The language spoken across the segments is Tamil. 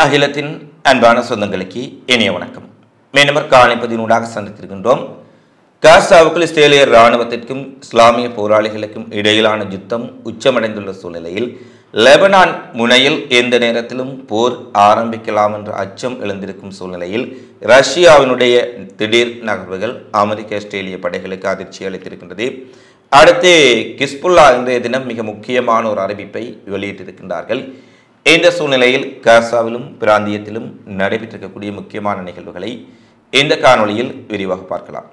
அகிலத்தின் அன்பான சொந்தங்களுக்கு இனிய வணக்கம் மீனவர் காணிப்பதினூடாக சந்தித்திருக்கின்றோம் காசாவுக்குள் இஸ்ரேலிய இராணுவத்திற்கும் இஸ்லாமிய போராளிகளுக்கும் இடையிலான யுத்தம் உச்சமடைந்துள்ள சூழ்நிலையில் லெபனான் முனையில் எந்த நேரத்திலும் போர் ஆரம்பிக்கலாம் என்ற அச்சம் எழுந்திருக்கும் சூழ்நிலையில் ரஷ்யாவினுடைய திடீர் நகர்வுகள் அமெரிக்க ஆஸ்திரேலிய படைகளுக்கு அதிர்ச்சி அளித்திருக்கின்றது அடுத்து கிஸ்புல்லா இன்றைய தினம் மிக முக்கியமான ஒரு அறிவிப்பை வெளியிட்டிருக்கின்றார்கள் இந்த சூழ்நிலையில் காசாவிலும் பிராந்தியத்திலும் நடைபெற்றிருக்கக்கூடிய முக்கியமான நிகழ்வுகளை இந்த காணொளியில் விரிவாக பார்க்கலாம்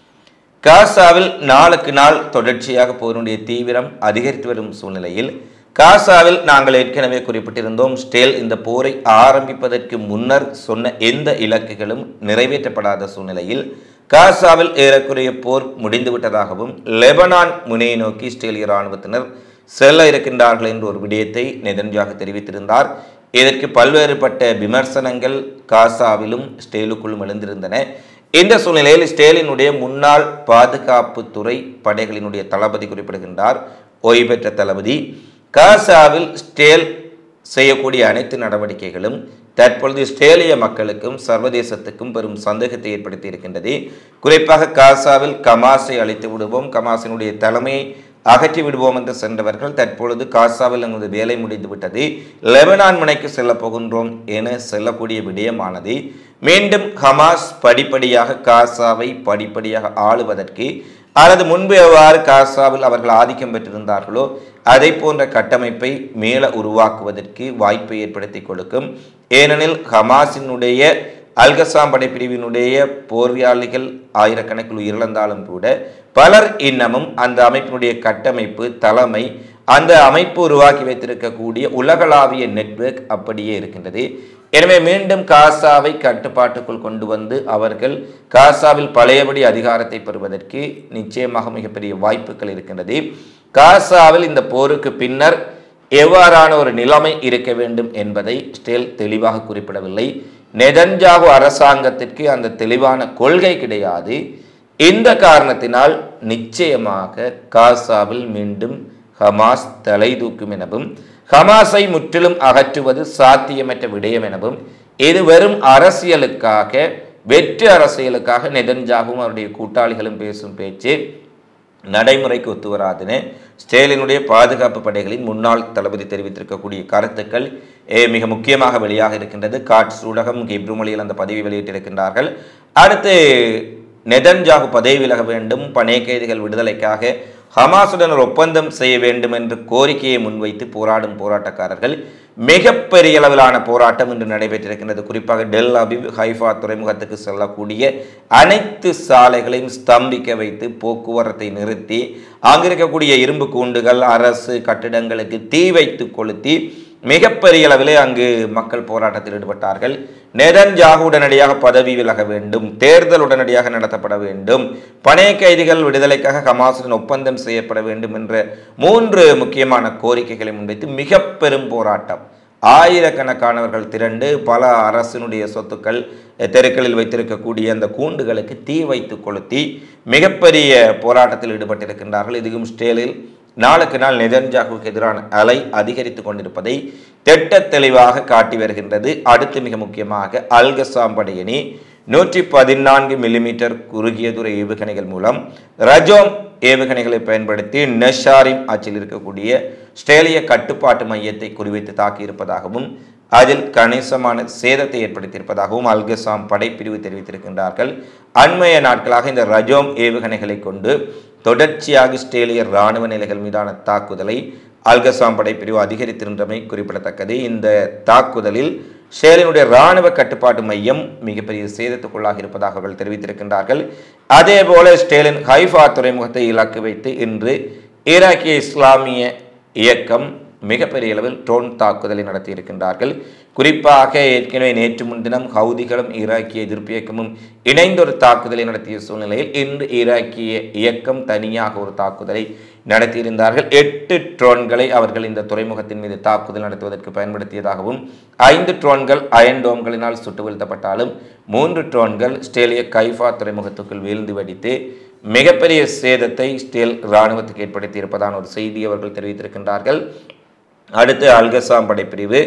காசாவில் நாளுக்கு நாள் தொடர்ச்சியாக போரினுடைய தீவிரம் அதிகரித்து வரும் சூழ்நிலையில் காசாவில் நாங்கள் ஏற்கனவே குறிப்பிட்டிருந்தோம் ஸ்டேல் இந்த போரை ஆரம்பிப்பதற்கு முன்னர் சொன்ன எந்த இலக்குகளும் நிறைவேற்றப்படாத சூழ்நிலையில் காசாவில் ஏறக்குறைய போர் முடிந்துவிட்டதாகவும் லெபனான் முனையை நோக்கி இஸ்ரேலிய இராணுவத்தினர் செல்ல இருக்கின்றார்கள் என்ற ஒரு விடயத்தை நெதன்ஜாக தெரிவித்திருந்தார் இதற்கு பல்வேறுபட்ட விமர்சனங்கள் காசாவிலும் ஸ்டேலுக்குள்ளும் எழுந்திருந்தன இந்த சூழ்நிலையில் ஸ்டேலினுடைய முன்னாள் பாதுகாப்புத்துறை படைகளினுடைய தளபதி குறிப்பிடுகின்றார் ஓய்வு பெற்ற தளபதி காசாவில் ஸ்டேல் செய்யக்கூடிய அனைத்து நடவடிக்கைகளும் தற்பொழுது இஸ்ரேலிய மக்களுக்கும் சர்வதேசத்துக்கும் பெரும் சந்தேகத்தை ஏற்படுத்தி இருக்கின்றது குறிப்பாக காசாவில் கமாஸை அழித்து விடுவோம் கமாஸினுடைய தலைமையை அகற்றி விடுவோம் என்று சென்றவர்கள் தற்பொழுது காசாவில் எங்களது வேலை முடிந்து விட்டது லெபனான் முனைக்கு செல்ல போகின்றோம் என செல்லக்கூடிய விடயமானது மீண்டும் ஹமாஸ் படிப்படியாக காசாவை படிப்படியாக ஆளுவதற்கு அல்லது முன்பு எவ்வாறு காசாவில் அவர்கள் ஆதிக்கம் பெற்றிருந்தார்களோ அதை போன்ற கட்டமைப்பை மேல உருவாக்குவதற்கு வாய்ப்பை ஏற்படுத்தி கொடுக்கும் ஏனெனில் ஹமாஸினுடைய அல்கசாம் படைப்பிரிவினுடைய போர்வியாளிகள் ஆயிரக்கணக்கில் உயிரிழந்தாலும் கூட பலர் இன்னமும் அந்த அமைப்பினுடைய கட்டமைப்பு தலைமை அந்த அமைப்பு உருவாக்கி வைத்திருக்கக்கூடிய உலகளாவிய நெட்வொர்க் அப்படியே இருக்கின்றது எனவே மீண்டும் காசாவை கட்டுப்பாட்டுக்குள் கொண்டு வந்து அவர்கள் காசாவில் பழையபடி அதிகாரத்தை பெறுவதற்கு நிச்சயமாக மிகப்பெரிய வாய்ப்புகள் இருக்கின்றது காசாவில் இந்த போருக்கு பின்னர் எவ்வாறான ஒரு நிலைமை இருக்க வேண்டும் என்பதை ஸ்டேல் தெளிவாக குறிப்பிடவில்லை நெதன்ஜாகு அரசாங்கத்திற்கு அந்த தெளிவான கொள்கை கிடையாது இந்த காரணத்தினால் நிச்சயமாக காசாவில் மீண்டும் ஹமாஸ் தலை தூக்கும் எனவும் ஹமாஸை முற்றிலும் அகற்றுவது சாத்தியமற்ற விடயம் எனவும் இது வெறும் அரசியலுக்காக வெற்று அரசியலுக்காக நெதன்ஜாகவும் அவருடைய கூட்டாளிகளும் பேசும் பேச்சு நடைமுறைக்கு ஒத்து வராதுன்னு ஸ்டேலினுடைய பாதுகாப்பு படைகளின் முன்னாள் தளபதி தெரிவித்திருக்கக்கூடிய கருத்துக்கள் ஏ, மிக முக்கியமாக வெளியாக இருக்கின்றது காட்ஸ் ஊடகம் கிப்ரு மொழியில் அந்த பதிவை வெளியிட்டிருக்கின்றார்கள் அடுத்து நெதன்ஜாகு பதவி விலக வேண்டும் பணைய கைதிகள் விடுதலைக்காக ஹமாசுடன் ஒரு ஒப்பந்தம் செய்ய வேண்டும் என்று கோரிக்கையை முன்வைத்து போராடும் போராட்டக்காரர்கள் மிகப்பெரிய அளவிலான போராட்டம் இன்று நடைபெற்றிருக்கின்றது குறிப்பாக டெல் அபிப் ஹைஃபா துறைமுகத்துக்கு செல்லக்கூடிய அனைத்து சாலைகளையும் ஸ்தம்பிக்க வைத்து போக்குவரத்தை நிறுத்தி அங்கிருக்கக்கூடிய இரும்பு கூண்டுகள் அரசு கட்டிடங்களுக்கு தீ வைத்து கொளுத்தி மிகப்பெரிய அளவிலே அங்கு மக்கள் போராட்டத்தில் ஈடுபட்டார்கள் நெதன்ஜாகு உடனடியாக பதவி விலக வேண்டும் தேர்தல் உடனடியாக நடத்தப்பட வேண்டும் பணைய கைதிகள் விடுதலைக்காக ஹமாசுடன் ஒப்பந்தம் செய்யப்பட வேண்டும் என்ற மூன்று முக்கியமான கோரிக்கைகளை முன்வைத்து மிக பெரும் போராட்டம் ஆயிரக்கணக்கானவர்கள் திரண்டு பல அரசினுடைய சொத்துக்கள் தெருக்களில் வைத்திருக்கக்கூடிய அந்த கூண்டுகளுக்கு தீ வைத்து கொளுத்தி மிகப்பெரிய போராட்டத்தில் ஈடுபட்டிருக்கின்றார்கள் இதுவும் ஸ்டேலில் நாளுக்கு நாள் நெதன்ஜாகுவுக்கு எதிரான அலை அதிகரித்து கொண்டிருப்பதை திட்ட தெளிவாக காட்டி வருகின்றது அடுத்து மிக முக்கியமாக அல்கசாம் படையணி நூற்றி பதினான்கு மில்லிமீட்டர் குறுகிய தூர ஏவுகணைகள் மூலம் ரஜோம் ஏவுகணைகளை பயன்படுத்தி நெஷாரிம் ஆட்சியில் இருக்கக்கூடிய ஸ்ட்ரேலிய கட்டுப்பாட்டு மையத்தை குறிவைத்து தாக்கியிருப்பதாகவும் அதில் கணிசமான சேதத்தை ஏற்படுத்தியிருப்பதாகவும் அல்கசாம் படைப்பிரிவு தெரிவித்திருக்கின்றார்கள் அண்மைய நாட்களாக இந்த ரஜோம் ஏவுகணைகளை கொண்டு தொடர்ச்சியாக ஸ்ட்ரேலிய இராணுவ நிலைகள் மீதான தாக்குதலை அல்கசாம் படைப்பிரிவு அதிகரித்திருந்தமை குறிப்பிடத்தக்கது இந்த தாக்குதலில் ஸ்டேலினுடைய இராணுவ கட்டுப்பாட்டு மையம் மிகப்பெரிய சேதத்துக்குள்ளாக இருப்பதாக அவர்கள் தெரிவித்திருக்கின்றார்கள் அதே போல ஸ்டேலின் ஹைஃபா துறைமுகத்தை இலக்கு வைத்து இன்று ஈராக்கிய இஸ்லாமிய இயக்கம் மிகப்பெரிய அளவில் ட்ரோன் தாக்குதலை நடத்தியிருக்கின்றார்கள் குறிப்பாக ஏற்கனவே நேற்று முன்தினம் ஹவுதிகளும் ஈராக்கிய எதிர்ப்பு இயக்கமும் இணைந்து ஒரு தாக்குதலை நடத்திய சூழ்நிலையில் இன்று ஈராக்கிய இயக்கம் தனியாக ஒரு தாக்குதலை நடத்தியிருந்தார்கள் எட்டு ட்ரோன்களை அவர்கள் இந்த துறைமுகத்தின் மீது தாக்குதல் நடத்துவதற்கு பயன்படுத்தியதாகவும் ஐந்து ட்ரோன்கள் அயன் டோம்களினால் சுட்டு வீழ்த்தப்பட்டாலும் மூன்று ட்ரோன்கள் ஸ்டேலிய கைஃபா துறைமுகத்துக்குள் வீழ்ந்து வெடித்து மிகப்பெரிய சேதத்தை ஸ்டேல் இராணுவத்துக்கு ஏற்படுத்தி இருப்பதான ஒரு செய்தி அவர்கள் தெரிவித்திருக்கின்றார்கள் அடுத்து அல்கசாம் படைப்பிரிவு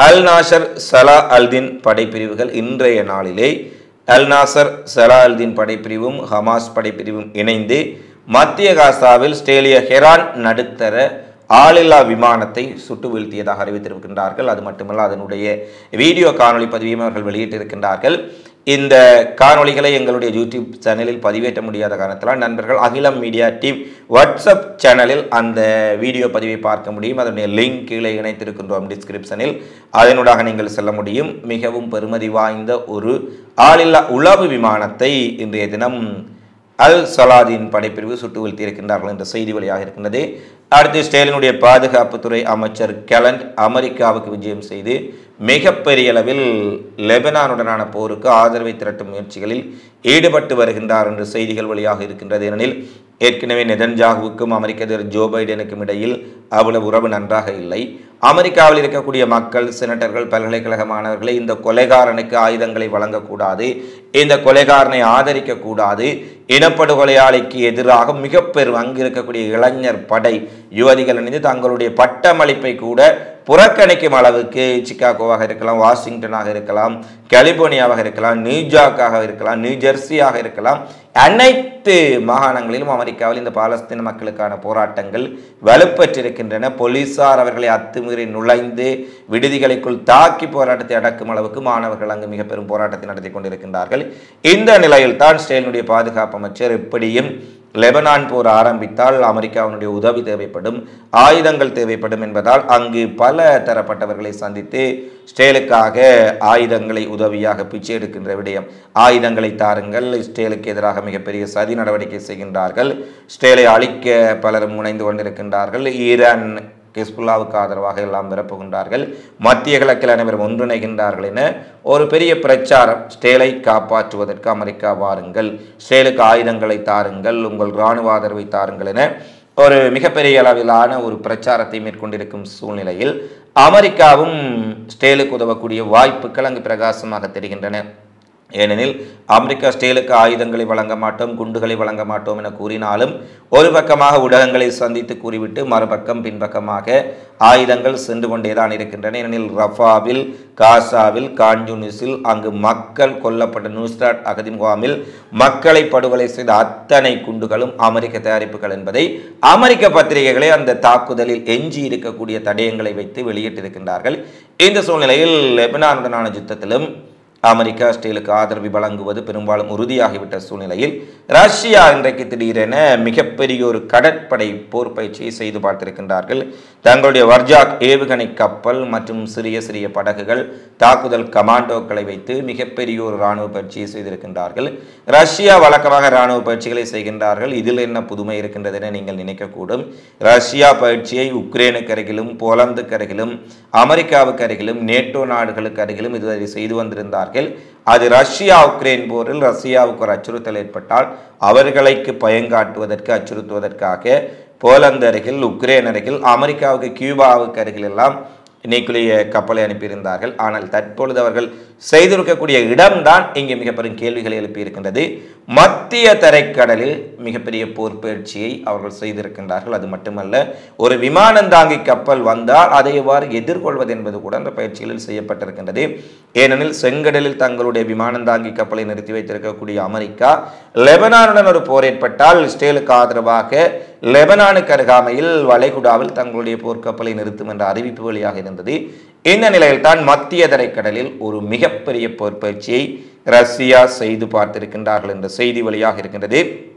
அல் நாசர் சலா அல்தீன் படைப்பிரிவுகள் இன்றைய நாளிலே அல் நாசர் சலா அல்தீன் படைப்பிரிவும் ஹமாஸ் படைப்பிரிவும் இணைந்து மத்திய காசாவில் ஸ்டேலிய ஹெரான் நடுத்தர ஆளில்லா விமானத்தை சுட்டு வீழ்த்தியதாக அறிவித்திருக்கின்றார்கள் அது மட்டுமல்ல அதனுடைய வீடியோ காணொளி பதிவையும் அவர்கள் வெளியிட்டிருக்கின்றார்கள் இந்த காணொளிகளை எங்களுடைய யூடியூப் சேனலில் பதிவேற்ற முடியாத காரணத்தினால் நண்பர்கள் அகிலம் மீடியா டீம் வாட்ஸ்அப் சேனலில் அந்த வீடியோ பதிவை பார்க்க முடியும் அதனுடைய லிங்க் கீழே இணைத்திருக்கின்றோம் டிஸ்கிரிப்ஷனில் அதனூடாக நீங்கள் செல்ல முடியும் மிகவும் பெருமதி வாய்ந்த ஒரு ஆளில்லா உளவு விமானத்தை இன்றைய தினம் அல் சலாதீன் படைப்பிரிவு சுட்டு வீழ்த்தியிருக்கின்றார்கள் என்ற செய்தி வழியாக இருக்கின்றது அடுத்து ஸ்டேலினுடைய பாதுகாப்புத்துறை அமைச்சர் கெலண்ட் அமெரிக்காவுக்கு விஜயம் செய்து மிகப்பெரிய அளவில் லெபனானுடனான போருக்கு ஆதரவை திரட்டும் முயற்சிகளில் ஈடுபட்டு வருகின்றார் என்ற செய்திகள் வழியாக இருக்கின்றது ஏனெனில் ஏற்கனவே நெதன்ஜாகுவுக்கும் அமெரிக்க அதிபர் ஜோ பைடனுக்கும் இடையில் அவ்வளவு உறவு நன்றாக இல்லை அமெரிக்காவில் இருக்கக்கூடிய மக்கள் செனட்டர்கள் பல்கலைக்கழக மாணவர்களை இந்த கொலைகாரனுக்கு ஆயுதங்களை வழங்கக்கூடாது இந்த கொலைகாரனை ஆதரிக்கக்கூடாது இனப்படுகொலையாளிக்கு எதிராக மிக பெரும் அங்கு இருக்கக்கூடிய இளைஞர் படை யுவதிகள் இணைந்து தங்களுடைய பட்டமளிப்பை கூட புறக்கணிக்கும் அளவுக்கு சிக்காகோவாக இருக்கலாம் வாஷிங்டனாக இருக்கலாம் கலிபோர்னியாவாக இருக்கலாம் நியூஜார்க்காக இருக்கலாம் நியூ ஜெர்சியாக இருக்கலாம் அனைத்து மாகாணங்களிலும் அமெரிக்காவில் இந்த பாலஸ்தீன மக்களுக்கான போராட்டங்கள் வலுப்பெற்றிருக்கின்றன போலீசார் அவர்களை அத்துமீறி நுழைந்து விடுதிகளுக்குள் தாக்கி போராட்டத்தை அடக்கும் அளவுக்கு மாணவர்கள் அங்கு மிக பெரும் போராட்டத்தை நடத்தி கொண்டிருக்கின்றார்கள் இந்த நிலையில் தான் ஸ்டேலினுடைய பாதுகாப்பு அமைச்சர் எப்படியும் லெபனான் போர் ஆரம்பித்தால் அமெரிக்காவினுடைய உதவி தேவைப்படும் ஆயுதங்கள் தேவைப்படும் என்பதால் அங்கு பல தரப்பட்டவர்களை சந்தித்து ஸ்டேலுக்காக ஆயுதங்களை உதவியாக பிச்சை எடுக்கின்ற விடயம் ஆயுதங்களை தாருங்கள் ஸ்டேலுக்கு எதிராக மிகப்பெரிய சதி நடவடிக்கை செய்கின்றார்கள் ஸ்டேலை அழிக்க பலரும் முனைந்து கொண்டிருக்கின்றார்கள் ஈரான் ஹிஸ்புல்லாவுக்கு ஆதரவாக எல்லாம் விரப்புகின்றார்கள் மத்திய கிழக்கில் அனைவரும் ஒன்றிணைகின்றார்கள் என ஒரு பெரிய பிரச்சாரம் ஸ்டேலை காப்பாற்றுவதற்கு அமெரிக்கா வாருங்கள் ஸ்டேலுக்கு ஆயுதங்களை தாருங்கள் உங்கள் இராணுவ ஆதரவை தாருங்கள் என ஒரு மிகப்பெரிய அளவிலான ஒரு பிரச்சாரத்தை மேற்கொண்டிருக்கும் சூழ்நிலையில் அமெரிக்காவும் ஸ்டேலுக்கு உதவக்கூடிய வாய்ப்புகள் அங்கு பிரகாசமாக தெரிகின்றன ஏனெனில் அமெரிக்கா ஸ்டேலுக்கு ஆயுதங்களை வழங்க மாட்டோம் குண்டுகளை வழங்க மாட்டோம் என கூறினாலும் ஒரு பக்கமாக ஊடகங்களை சந்தித்து கூறிவிட்டு மறுபக்கம் பின்பக்கமாக ஆயுதங்கள் சென்று கொண்டேதான் இருக்கின்றன ஏனெனில் ரஃபாவில் காசாவில் கான்யூனிஸில் அங்கு மக்கள் கொல்லப்பட்ட நியூஸ்டாட் அகதி முகாமில் மக்களை படுகொலை செய்த அத்தனை குண்டுகளும் அமெரிக்க தயாரிப்புகள் என்பதை அமெரிக்க பத்திரிகைகளை அந்த தாக்குதலில் எஞ்சி இருக்கக்கூடிய தடயங்களை வைத்து வெளியிட்டிருக்கின்றார்கள் இந்த சூழ்நிலையில் லெபனானுடனான யுத்தத்திலும் அமெரிக்கா ஸ்டீலுக்கு ஆதரவு வழங்குவது பெரும்பாலும் உறுதியாகிவிட்ட சூழ்நிலையில் ரஷ்யா இன்றைக்கு திடீரென மிகப்பெரிய ஒரு கடற்படை போர் பயிற்சியை செய்து பார்த்திருக்கின்றார்கள் தங்களுடைய வர்ஜாக் ஏவுகணை கப்பல் மற்றும் சிறிய சிறிய படகுகள் தாக்குதல் கமாண்டோக்களை வைத்து மிகப்பெரிய ஒரு இராணுவ பயிற்சியை செய்திருக்கின்றார்கள் ரஷ்யா வழக்கமாக இராணுவ பயிற்சிகளை செய்கின்றார்கள் இதில் என்ன புதுமை இருக்கின்றது என நீங்கள் நினைக்கக்கூடும் ரஷ்யா பயிற்சியை உக்ரைனுக்கு அருகிலும் போலந்துக்கு அருகிலும் அமெரிக்காவுக்கு அருகிலும் நேட்டோ நாடுகளுக்கு அருகிலும் இதுவரை செய்து வந்திருந்தார்கள் அது ரஷ்யா உக்ரைன் போரில் ரஷ்யாவுக்கு ஒரு அச்சுறுத்தல் ஏற்பட்டால் அவர்களுக்கு பயங்காட்டுவதற்கு அச்சுறுத்துவதற்காக போலந்து அருகில் உக்ரைன் அருகில் அமெரிக்காவுக்கு கியூபாவுக்கு அருகில் எல்லாம் நியூக்ளிய கப்பலை அனுப்பியிருந்தார்கள் ஆனால் தற்பொழுது அவர்கள் செய்திருக்கக்கூடிய இடம்தான் இங்கே மிக பெரும் கேள்விகளை எழுப்பியிருக்கின்றது மத்திய தரைக்கடலில் மிகப்பெரிய போர் பயிற்சியை அவர்கள் செய்திருக்கின்றார்கள் அது மட்டுமல்ல ஒரு விமானந்தாங்கி கப்பல் வந்தால் அதை எவ்வாறு எதிர்கொள்வது என்பது கூட அந்த பயிற்சிகளில் செய்யப்பட்டிருக்கின்றது ஏனெனில் செங்கடலில் தங்களுடைய விமானந்தாங்கி கப்பலை நிறுத்தி வைத்திருக்கக்கூடிய அமெரிக்கா லெபனானுடன் ஒரு போர் ஏற்பட்டால் இஸ்ரேலுக்கு ஆதரவாக லெபனானுக்கு அருகாமையில் வளைகுடாவில் தங்களுடைய போர்க்கப்பலை நிறுத்தும் என்ற அறிவிப்பு வழியாக இருந்தது இந்த நிலையில் தான் மத்திய தரைக்கடலில் ஒரு மிகப்பெரிய போர் பயிற்சியை ரஷ்யா செய்து பார்த்திருக்கின்றார்கள் என்ற செய்தி வழியாக இருக்கின்றது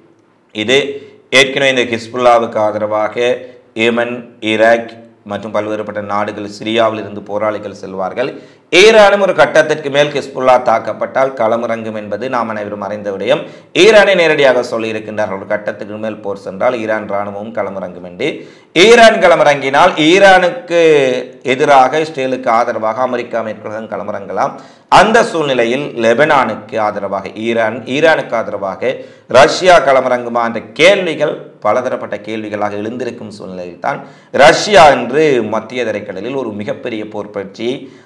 இது ஏற்கனவே இந்த ஹிஸ்புல்லாவுக்கு ஆதரவாக ஏமன் ஈராக் மற்றும் பல்வேறுபட்ட நாடுகள் சிரியாவில் இருந்து போராளிகள் செல்வார்கள் ஈரானும் ஒரு கட்டத்திற்கு மேல் ஹிஸ்புல்லா தாக்கப்பட்டால் களமிறங்கும் என்பது நாம் அனைவரும் அறிந்த விடயம் ஈரானை நேரடியாக சொல்லியிருக்கின்றார்கள் ஒரு கட்டத்துக்கு மேல் போர் சென்றால் ஈரான் இராணுவமும் களமிறங்கும் என்று ஈரான் களமிறங்கினால் ஈரானுக்கு எதிராக இஸ்ரேலுக்கு ஆதரவாக அமெரிக்கா மேற்கொள்ளும் களமிறங்கலாம் அந்த சூழ்நிலையில் லெபனானுக்கு ஆதரவாக ஈரான் ஈரானுக்கு ஆதரவாக ரஷ்யா களமிறங்குமா என்ற கேள்விகள் பலதரப்பட்ட கேள்விகளாக எழுந்திருக்கும் சூழ்நிலையில் தான் ரஷ்யா என்று மத்திய தரைக்கடலில் ஒரு மிகப்பெரிய போர் பயிற்சியை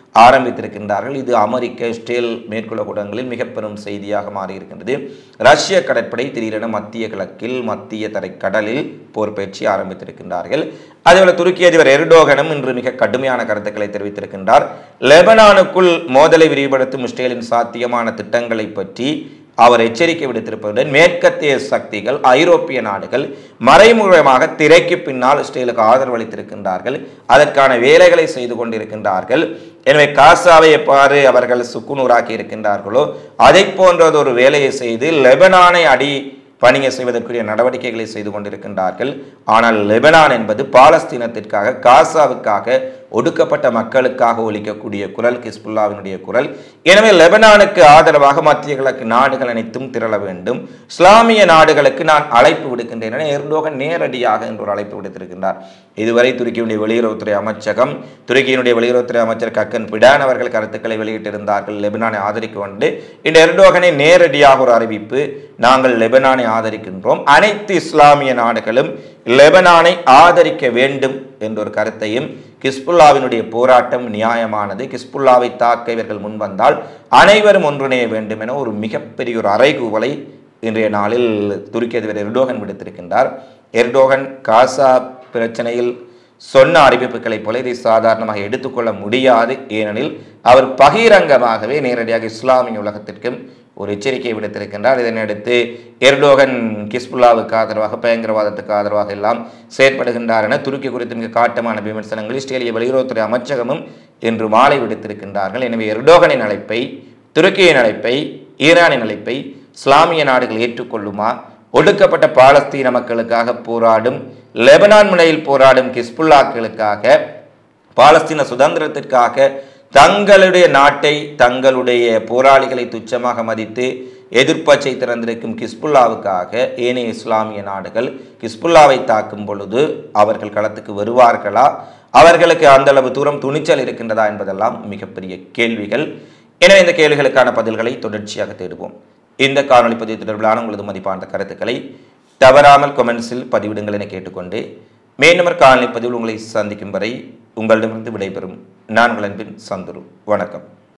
ஆரம்பித்திருக்கின்றார்கள் இது அமெரிக்க ஸ்டேல் மேற்குள்ள கூடங்களில் மிக பெரும் செய்தியாக மாறியிருக்கின்றது ரஷ்ய கடற்படை திடீரென மத்திய கிழக்கில் மத்திய தரை கடலில் போர் பயிற்சி ஆரம்பித்திருக்கின்றார்கள் அதேபோல துருக்கி அதிபர் எர்டோகனும் இன்று மிக கடுமையான கருத்துக்களை தெரிவித்திருக்கின்றார் லெபனானுக்குள் மோதலை விரிவுபடுத்தும் இஸ்ரேலின் சாத்தியமான திட்டங்களை பற்றி அவர் எச்சரிக்கை விடுத்திருப்பதுடன் மேற்கத்திய சக்திகள் ஐரோப்பிய நாடுகள் மறைமுகமாக திரைக்கு பின்னால் இஸ்ரேலுக்கு ஆதரவு அளித்திருக்கின்றார்கள் அதற்கான வேலைகளை செய்து கொண்டிருக்கின்றார்கள் எனவே காசாவை எவ்வாறு அவர்கள் சுக்குநூறாக்கி இருக்கின்றார்களோ அதை போன்றதொரு வேலையை செய்து லெபனானை அடி பணிய செய்வதற்குரிய நடவடிக்கைகளை செய்து கொண்டிருக்கின்றார்கள் ஆனால் லெபனான் என்பது பாலஸ்தீனத்திற்காக காசாவுக்காக ஒடுக்கப்பட்ட மக்களுக்காக ஒலிக்கக்கூடிய குரல் கிஸ்புல்லாவினுடைய குரல் எனவே லெபனானுக்கு ஆதரவாக மத்திய கிழக்கு நாடுகள் அனைத்தும் திரள வேண்டும் இஸ்லாமிய நாடுகளுக்கு நான் அழைப்பு விடுக்கின்றேன் என எர்டோகன் நேரடியாக என்று ஒரு அழைப்பு விடுத்திருக்கின்றார் இதுவரை துருக்கியினுடைய வெளியுறவுத்துறை அமைச்சகம் துருக்கியினுடைய வெளியுறவுத்துறை அமைச்சர் கக்கன் பிடான் அவர்கள் கருத்துக்களை வெளியிட்டிருந்தார்கள் லெபனானை ஆதரிக்க கொண்டு இந்த எர்டோகனை நேரடியாக ஒரு அறிவிப்பு நாங்கள் லெபனானை ஆதரிக்கின்றோம் அனைத்து இஸ்லாமிய நாடுகளும் லெபனானை ஆதரிக்க வேண்டும் என்ற ஒரு கருத்தையும் கிஸ்புல்லாவினுடைய போராட்டம் நியாயமானது கிஸ்புல்லாவை தாக்க இவர்கள் முன்வந்தால் அனைவரும் ஒன்றிணைய வேண்டும் என ஒரு மிகப்பெரிய ஒரு அறைகூவலை இன்றைய நாளில் துருக்கி அதிபர் எர்டோகன் விடுத்திருக்கின்றார் எர்டோகன் காசா பிரச்சனையில் சொன்ன அறிவிப்புகளைப் போல இதை சாதாரணமாக எடுத்துக்கொள்ள முடியாது ஏனெனில் அவர் பகிரங்கமாகவே நேரடியாக இஸ்லாமிய உலகத்திற்கும் ஒரு எச்சரிக்கை விடுத்திருக்கின்றார் இதனையடுத்து எர்டோகன் கிஸ்புல்லாவுக்கு ஆதரவாக பயங்கரவாதத்துக்கு ஆதரவாக எல்லாம் செயற்படுகின்றார் என துருக்கி குறித்து மிக காட்டமான விமர்சனங்கள் இஸ்ரேலிய வெளியுறவுத்துறை அமைச்சகமும் இன்று மாலை விடுத்திருக்கின்றார்கள் எனவே எர்டோகனின் அழைப்பை துருக்கியின் அழைப்பை ஈரானின் அழைப்பை இஸ்லாமிய நாடுகள் ஏற்றுக்கொள்ளுமா ஒடுக்கப்பட்ட பாலஸ்தீன மக்களுக்காக போராடும் லெபனான் முனையில் போராடும் கிஸ்புல்லாக்களுக்காக பாலஸ்தீன சுதந்திரத்திற்காக தங்களுடைய நாட்டை தங்களுடைய போராளிகளை துச்சமாக மதித்து எதிர்ப்பச்சை திறந்திருக்கும் கிஸ்புல்லாவுக்காக ஏனைய இஸ்லாமிய நாடுகள் கிஸ்புல்லாவை தாக்கும் பொழுது அவர்கள் களத்துக்கு வருவார்களா அவர்களுக்கு அந்த அளவு தூரம் துணிச்சல் இருக்கின்றதா என்பதெல்லாம் மிகப்பெரிய கேள்விகள் எனவே இந்த கேள்விகளுக்கான பதில்களை தொடர்ச்சியாக தேடுவோம் இந்த காணொளி பதிவு தொடர்பிலான உங்களது மதிப்பான கருத்துக்களை தவறாமல் கொமெண்ட்ஸில் பதிவிடுங்கள் என கேட்டுக்கொண்டு மேலும் காணொலி பதிவில் உங்களை சந்திக்கும் வரை உங்களிடமிருந்து விடைபெறும் நான் உங்கள் அன்பின் சந்துரு வணக்கம்